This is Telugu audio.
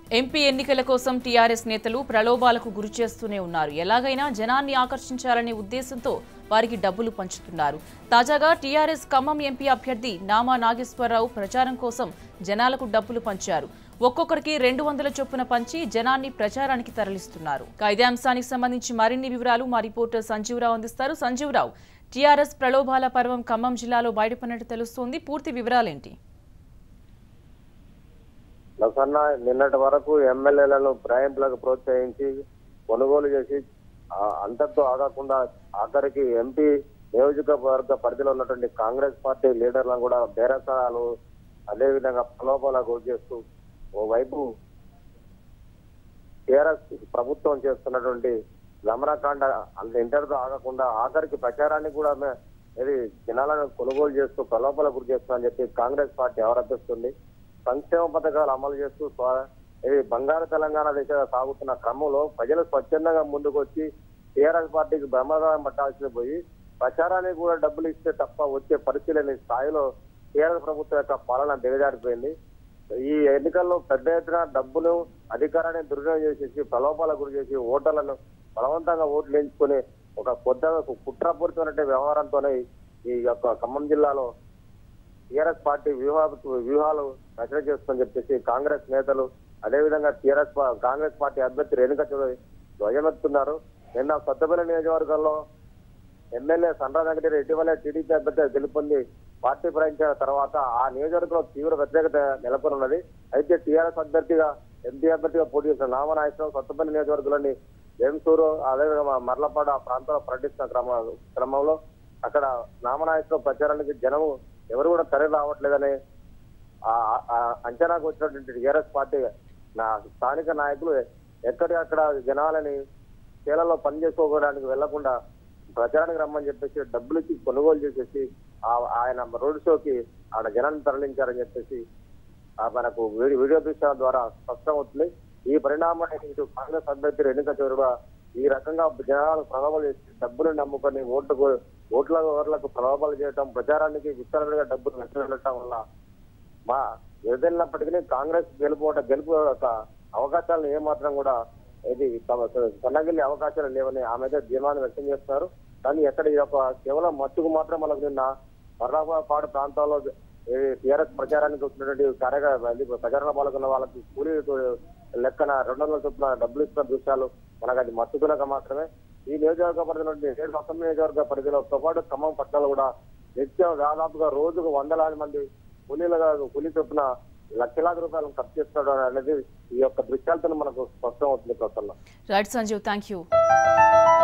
ఎంపీ ఎన్నికల కోసం టీఆర్ఎస్ నేతలు ప్రలోభాలకు గురి చేస్తూనే ఉన్నారు ఎలాగైనా జనాన్ని ఆకర్షించాలనే ఉద్దేశంతో వారికి డబ్బులు పంచుతున్నారు తాజాగా టీఆర్ఎస్ ఖమ్మం ఎంపీ అభ్యర్థి నామా నాగేశ్వరరావు ప్రచారం కోసం జనాలకు డబ్బులు పంచారు ఒక్కొక్కరికి రెండు వందల చొప్పున పంచి జనాన్ని ప్రచారానికి తరలిస్తున్నారు ఇక ఇదే అంశానికి సంబంధించి మరిన్ని వివరాలు మా రిపోర్టర్ సంజీవరావు అందిస్తారు సంజీవరావు టీఆర్ఎస్ ప్రలోభాల పర్వం ఖమ్మం జిల్లాలో బయటపడినట్టు తెలుస్తోంది పూర్తి వివరాలేంటి లసన్న నిన్నటి వరకు ఎమ్మెల్యేలను బ్రాయింపులకు ప్రోత్సహించి కొనుగోలు చేసి ఆ, అంతటితో ఆగకుండా ఆఖరికి ఎంపీ నియోజకవర్గ పరిధిలో ఉన్నటువంటి కాంగ్రెస్ పార్టీ లీడర్లను కూడా బేరసారాలు అదేవిధంగా ప్రలోభాలకు గురి చేస్తూ ఓవైపు టీఆర్ఎస్ ప్రభుత్వం చేస్తున్నటువంటి గమనకాండ అంత ఇంటర్తో ఆగకుండా ఆఖరికి ప్రచారాన్ని కూడా మే- ఇది జనాలను కొనుగోలు చేస్తూ ప్రలోభాలకు గురి చేస్తుందని చెప్పి కాంగ్రెస్ పార్టీ ఎవరద్దిస్తుంది సంక్షేమ పథకాలు అమలు చేస్తూ స్వ- ఇది బంగారు తెలంగాణ దిశగా సాగుతున్న క్రమంలో ప్రజలు స్వచ్ఛందంగా ముందుకు వచ్చి టీఆర్ఎస్ పార్టీకి బ్రహ్మదానం పట్టాల్సి పోయి ప్రచారానికి కూడా డబ్బులు ఇస్తే తప్ప వచ్చే పరిస్థితి లేని స్థాయిలో టీఆర్ఎస్ ప్రభుత్వం యొక్క పాలన దిగజారిపోయింది ఈ ఎన్నికల్లో పెద్ద ఎత్తున డబ్బును అధికారాన్ని దుర్వినియోగం చేసేసి ప్రలోభాలకు గురి చేసి ఓటర్లను బలవంతంగా ఓట్లు వేయించుకుని ఒక కొత్త కుట్రపూరితమైన వ్యవహారంతోనే ఈ యొక్క ఖమ్మం జిల్లాలో టీఆర్ఎస్ పార్టీ వ్యూహ వ్యూహాలు రచన చేస్తుందని చెప్పేసి కాంగ్రెస్ నేతలు అదేవిధంగా టీఆర్ఎస్ పా- కాంగ్రెస్ పార్టీ అభ్యర్థి రేణుక చౌదరి ధ్వజమెత్తున్నారు నిన్న కొత్తపల్లి నియోజకవర్గంలో ఎమ్మెల్యే సండ్రా వెంకటరెడ్డి ఇటీవలే టీడీపీ అభ్యర్థి గెలుపొంది పార్టీ ప్రకటించిన తర్వాత ఆ నియోజకవర్గంలో తీవ్ర వ్యతిరేకత నెలకొని ఉన్నది అయితే టీఆర్ఎస్ అభ్యర్థిగా ఎంపీ అభ్యర్థిగా పోటీ చేసిన నామనాయకరావు కొత్తపల్లి నియోజకవర్గంలోని వేంసూరు అదేవిధంగా మర్లపాడు ఆ ప్రాంతంలో పర్యటిస్తున్న క్రమ క్రమంలో అక్కడ నామనాయకరావు ప్రచారానికి జనం ఎవరు కూడా తరలి రావట్లేదని ఆ- ఆ అంచనాకు వచ్చినటువంటి టీఆర్ఎస్ పార్టీ నా స్థానిక నాయకులు ఎక్కడికక్కడ జనాలని చేలలో పని చేసుకోవడానికి వెళ్లకుండా ప్రచారానికి రమ్మని చెప్పేసి డబ్బులు ఇచ్చి కొనుగోలు చేసేసి ఆ- ఆయన రోడ్ షోకి ఆడ జనాన్ని తరలించారని చెప్పేసి ఆ మనకు వీడియో వీడియో దృశ్యాల ద్వారా స్పష్టమవుతుంది ఈ పరిణామాన్ని ఇటు కాంగ్రెస్ అభ్యర్థి ఎన్నిక చివరిగా ఈ రకంగా జనాలు ప్రలోభాలు చేసి డబ్బులు నమ్ముకొని ఓట్లకు ఓట్ల ఓట్లకు ప్రలోభాలు చేయడం ప్రచారానికి విస్తరణగా డబ్బులు వెచ్చగొట్టడం వల్ల మా ఎదురైనప్పటికీ కాంగ్రెస్ గెలుపు గెలుపు యొక్క అవకాశాలను ఏమాత్రం కూడా ఇది తమ- కొనగిల్లే అవకాశాలు లేవని ఆమె అయితే ధీమాన్ని వ్యక్తం చేస్తున్నారు కానీ ఎక్కడ ఈ యొక్క కేవలం మత్తుకు మాత్రం మనకు నిన్న మర్రాబాపాడు ప్రాంతాల్లో టీఆర్ఎస్ ప్రచారానికి వచ్చినటువంటి కార్యగా ప్రచారణ పాల్గొన్న వాళ్ళకి కూలీ లెక్కన రెండు వందల చొప్పున డబ్బులు ఇస్తున్న దృశ్యాలు మనకు అది మత్తుకునక మాత్రమే ఈ నియోజకవర్గ పరిధిలో ఏడు మొత్తం నియోజకవర్గ పరిధిలో పాటు ఖమ్మం పట్టణాలు కూడా నిత్యం దాదాపుగా రోజుకు వందలాది మంది కూలీలుగా కూలీ చొప్పున లక్షలాది రూపాయలను ఖర్చు చేస్తున్నాడు అనేది ఈ యొక్క దృశ్యాలతో మనకు స్పష్టం అవుతుంది Prasanna right Sanjeev thank you